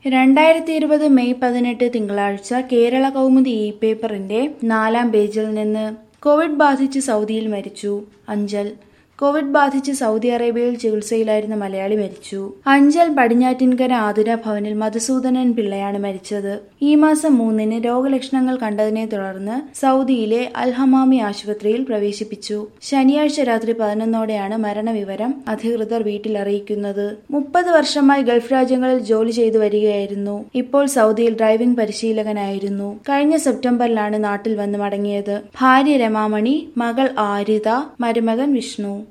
രണ്ടായിരത്തി ഇരുപത് മെയ് പതിനെട്ട് തിങ്കളാഴ്ച കേരള കൗമുദി ഇ പേപ്പറിന്റെ നാലാം പേജിൽ നിന്ന് കോവിഡ് ബാധിച്ച് സൗദിയിൽ മരിച്ചു അഞ്ചൽ കോവിഡ് ബാധിച്ച് സൗദി അറേബ്യയിൽ ചികിത്സയിലായിരുന്ന മലയാളി മരിച്ചു അഞ്ചൽ പടിഞ്ഞാറ്റിൻകര ആതുര ഭവനിൽ മധുസൂദനൻ പിള്ളയാണ് മരിച്ചത് ഈ മാസം മൂന്നിന് രോഗലക്ഷണങ്ങൾ കണ്ടതിനെ തുടർന്ന് സൗദിയിലെ അൽഹമാമി ആശുപത്രിയിൽ പ്രവേശിപ്പിച്ചു ശനിയാഴ്ച രാത്രി പതിനൊന്നോടെയാണ് മരണവിവരം അധികൃതർ വീട്ടിൽ അറിയിക്കുന്നത് മുപ്പത് വർഷമായി ഗൾഫ് രാജ്യങ്ങളിൽ ജോലി ചെയ്തു വരികയായിരുന്നു ഇപ്പോൾ സൗദിയിൽ ഡ്രൈവിംഗ് പരിശീലകനായിരുന്നു കഴിഞ്ഞ സെപ്റ്റംബറിലാണ് നാട്ടിൽ വന്ന് മടങ്ങിയത് ഭാര്യ രമാമണി മകൾ ആരിത മരുമകൻ വിഷ്ണു